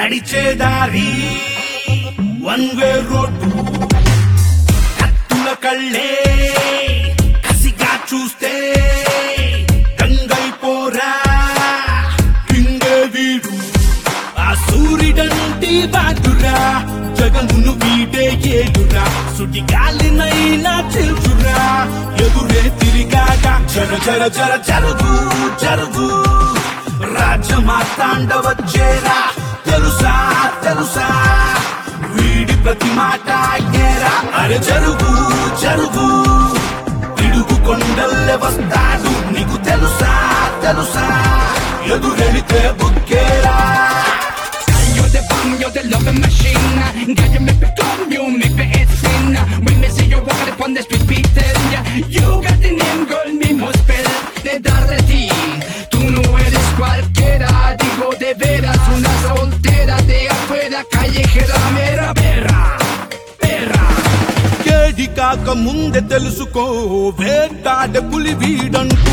నడిచే దారి one way road కత్తుల కళ్ళే కసిగా చూస్తే గంగైపోరా కింగే వీడు ఆ సూర్యుడంటి బాటురా జగమును వీడే ఏడురా సుటి గాలినైనా తెలుసురా ఎదురే తిరిగాక జర జర జర జరుగు జరుగు రాజమాతాండ వచ్చేరా తెలుసా తెలుసా వీడి ప్రతి మాట అయ్యేరా అరే జరుగు జరుగు పిడుగు కొండల్లే వస్తాడు నీకు తెలుసా తెలుసా ఎదురెడితే బుక్కేరా You're the bomb, you're the loving machine. Got you make me come, you make me it sin. When me see you walking upon the street beating, you got the name, girl, me must spell. De darle ti, tú no eres cualquiera. Digo de veras, una soltera de afuera, callejera, mera perra, perra. కేడి కాక ముందే తెలుసుకో వేటాడే పులి వీడంటూ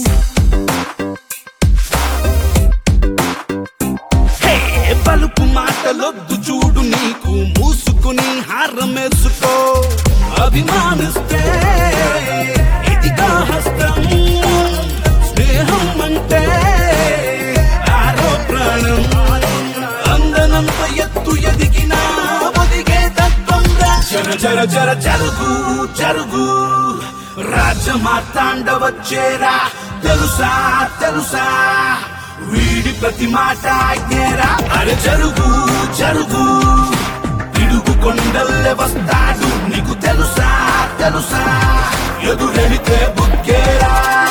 హే, పలుకు మాటలొద్దు చూడు నీకు మూసుకుని హారమేసుకో అభిమానిస్తే ఇదిగా హస్తం స్నేహం అంటే ఆరో ప్రాణం అందనంత ఎత్తు ఎదిగినా ఒదిగే తత్వం రా. జర జర జర జరుగు జరుగు రాజమాతాండ వచ్చేరా తెలుసా తెలుసా వీడి ప్రతి మాట ఆజ్ఞేరా అరే జరుగు జరుగు పిడుగు కొండల్లే వస్తాడు నీకు తెలుసా తెలుసా ఎదురెడితే బుక్కేరా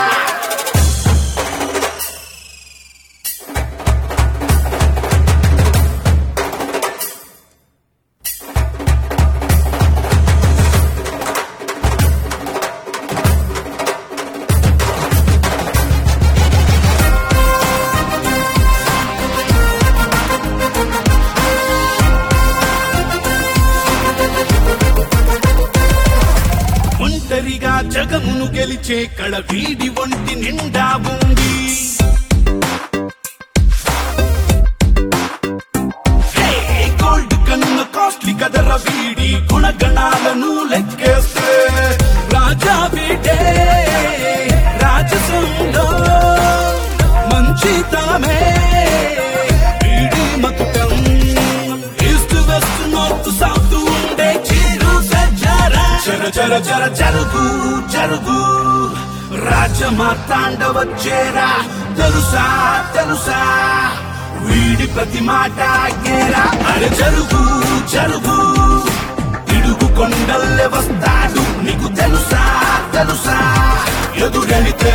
ఒంటరిగా జగమును గెలిచే కళ వీడి ఒంటి నిండా ఉంది హే, గోల్డ్ కన్న కాస్ట్లీ కదర వీడి గుణగణాలను లెక్కేస్తే రాజా వీడే రాజసంలో మంచితనమే వీడి మకుటం ఈస్ట్ వెస్ట్ నార్త్ సౌత్ ఉండే చీరు సజ్జారా జర జర జర జరుగు జరుగు రాజమాతాండ వచ్చేరా తెలుసా తెలుసా వీడి ప్రతి మాట ఆజ్ఞేరా అరే జరుగు జరుగు పిడుగు కొండల్లే వస్తాడు నీకు తెలుసా తెలుసా ఎదురెడితే